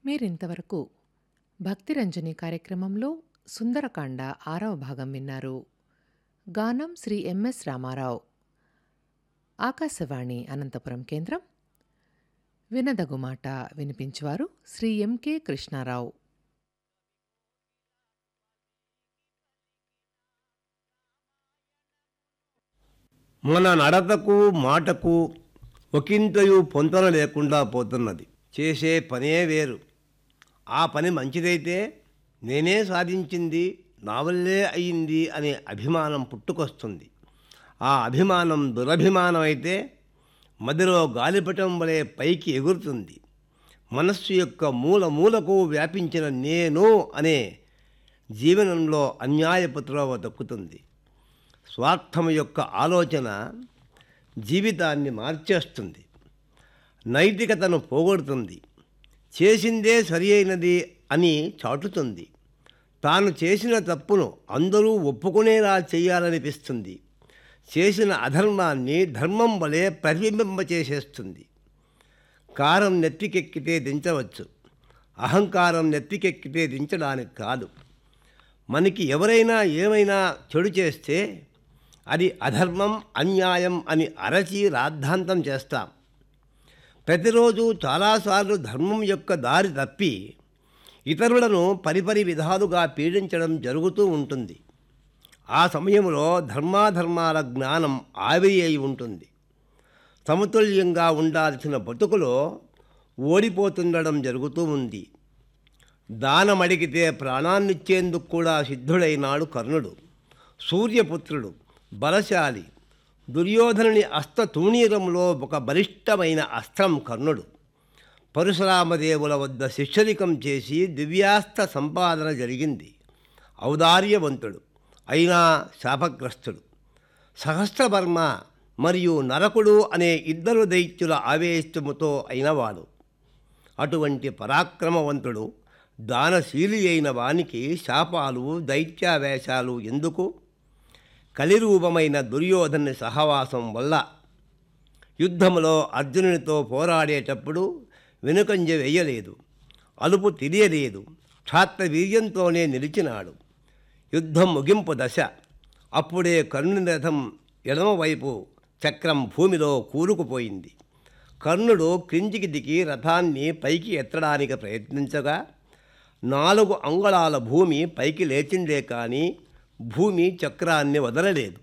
మీరింతవరకు భక్తిరంజని కార్యక్రమంలో సుందరకాండ ఆరవ భాగం విన్నారు గానం శ్రీ ఎంఎస్ రామారావు ఆకాశవాణి అనంతపురం కేంద్రం వినదగు మాట వినిపించువారు శ్రీ ఎంకే కృష్ణారావు మన నడతకు మాటకు ఒకంతయు పొంతన లేకుండా పోతున్నది చేసే పనే వేరు ఆ పని మంచిదైతే నేనే సాధించింది నా వల్లే అయింది అనే అభిమానం పుట్టుకొస్తుంది ఆ అభిమానం దురభిమానం అయితే మదిలో గాలిపటం వలె పైకి ఎగురుతుంది మనస్సు యొక్క మూల మూలకు వ్యాపించిన నేను అనే జీవనంలో అన్యాయపు త్రోవ దక్కుతుంది స్వార్థము యొక్క ఆలోచన జీవితాన్ని మార్చేస్తుంది నైతికతను పోగొడుతుంది చేసిందే సరి అయినది అని చాటుతుంది తాను చేసిన తప్పును అందరూ ఒప్పుకునేలా చేయాలనిపిస్తుంది చేసిన అధర్మాన్ని ధర్మం వలె ప్రతిబింబచేసేస్తుంది కారం నెత్తికెక్కితే దించవచ్చు అహంకారం నెత్తికెక్కితే దించడానికి కాదు మనకి ఎవరైనా ఏమైనా చెడు చేస్తే అది అధర్మం అన్యాయం అని అరచి రాద్ధాంతం చేస్తాం ప్రతిరోజు చాలాసార్లు ధర్మం యొక్క దారి తప్పి ఇతరులను పరిపరి విధాలుగా పీడించడం జరుగుతూ ఉంటుంది ఆ సమయంలో ధర్మాధర్మాల జ్ఞానం ఆవిరి అయి ఉంటుంది సమతుల్యంగా ఉండాల్సిన బతుకులో ఓడిపోతుండడం జరుగుతూ ఉంది దానం అడిగితే ప్రాణాన్నిచ్చేందుకు కూడా సిద్ధుడైనాడు కర్ణుడు సూర్యపుత్రుడు బలశాలి దుర్యోధనుని అస్త్ర తూణీరంలో ఒక బలిష్టమైన అస్త్రం కర్ణుడు పరశురామదేవుల వద్ద శిష్యరికం చేసి దివ్యాస్త్ర సంపాదన జరిగింది ఔదార్యవంతుడు అయినా శాపగ్రస్తుడు సహస్రవర్మ మరియు నరకుడు అనే ఇద్దరు దైత్యుల ఆవేశముతో అయినవాడు అటువంటి పరాక్రమవంతుడు దానశీలి అయిన వానికి శాపాలు దైత్యావేశాలు ఎందుకు కలిరూపమైన దుర్యోధని సహవాసం వల్ల యుద్ధంలో అర్జునునితో పోరాడేటప్పుడు వెనుకంజ వేయలేదు అలుపు తెలియలేదు క్షాత్రవీర్యంతోనే నిలిచినాడు యుద్ధం ముగింపు దశ అప్పుడే కర్ణుని రథం ఎడమవైపు చక్రం భూమిలో కూరుకుపోయింది కర్ణుడు క్రిందికి దిగి రథాన్ని పైకి ఎత్తడానికి ప్రయత్నించగా నాలుగు అంగుళాల భూమి పైకి లేచిందే కానీ భూమి చక్రాన్ని వదలలేదు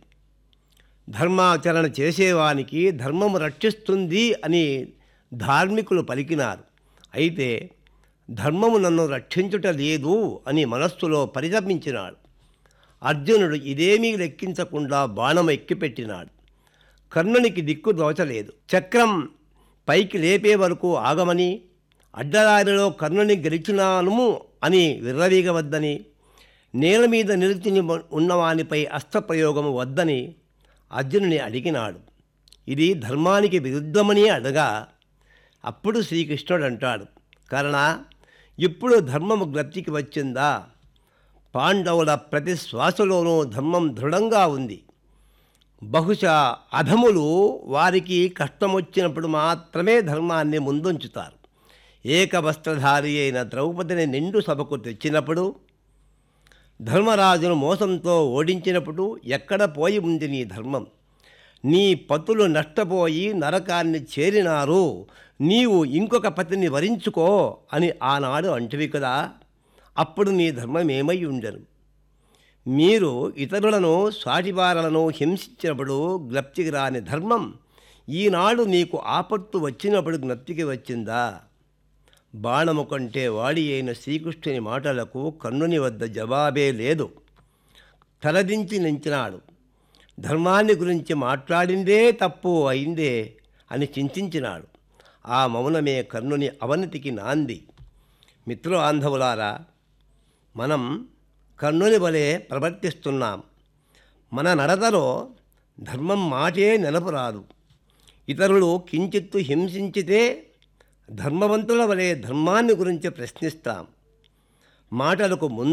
ధర్మాచరణ చేసేవానికి ధర్మము రక్షిస్తుంది అని ధార్మికులు పలికినారు అయితే ధర్మము నన్ను రక్షించుట లేదు అని మనస్సులో పరితపించినాడు అర్జునుడు ఇదేమీ లెక్కించకుండా బాణం ఎక్కిపెట్టినాడు కర్ణునికి దిక్కు దోచలేదు చక్రం పైకి లేపే వరకు ఆగమని అడ్డదారిలో కర్ణుని గెలిచినాను అని విర్రవీగవద్దని నేల మీద నిలిచిని ఉన్నవానిపై అస్త్రప్రయోగము వద్దని అర్జునుని అడిగినాడు ఇది ధర్మానికి విరుద్ధమని అడగా అప్పుడు శ్రీకృష్ణుడు అంటాడు కరణ ఇప్పుడు ధర్మము గ్రప్తికి వచ్చిందా పాండవుల ప్రతి శ్వాసలోనూ ధర్మం దృఢంగా ఉంది బహుశా అధములు వారికి కష్టం వచ్చినప్పుడు మాత్రమే ధర్మాన్ని ముందుంచుతారు ఏకవస్త్రధారి అయిన ద్రౌపదిని నిండు సభకు తెచ్చినప్పుడు ధర్మరాజును మోసంతో ఓడించినప్పుడు ఎక్కడ పోయి ఉంది నీ ధర్మం నీ పతులు నష్టపోయి నరకాన్ని చేరినారు నీవు ఇంకొక పతిని వరించుకో అని ఆనాడు అంటివి కదా అప్పుడు నీ ధర్మం ఏమై ఉండను మీరు ఇతరులను సాటివారలను హింసించినప్పుడు జ్ఞప్తికి రాని ధర్మం ఈనాడు నీకు ఆపత్తు వచ్చినప్పుడు జ్ఞప్తికి వచ్చిందా బాణము కంటే వాడి అయిన శ్రీకృష్ణుని మాటలకు కన్నుని వద్ద జవాబే లేదు తలదించి నించినాడు ధర్మాన్ని గురించి మాట్లాడిందే తప్పు అయిందే అని చింతించినాడు ఆ మౌనమే కర్ణుని అవనతికి నాంది మిత్రు ఆంధవులారా మనం కర్ణుని వలె ప్రవర్తిస్తున్నాం మన నడతలో ధర్మం మాటే నెలపురాదు ఇతరులు కించిత్తు హింసించితే ధర్మవంతుల వలె ధర్మాన్ని గురించి ప్రశ్నిస్తాం మాటలకు ముందు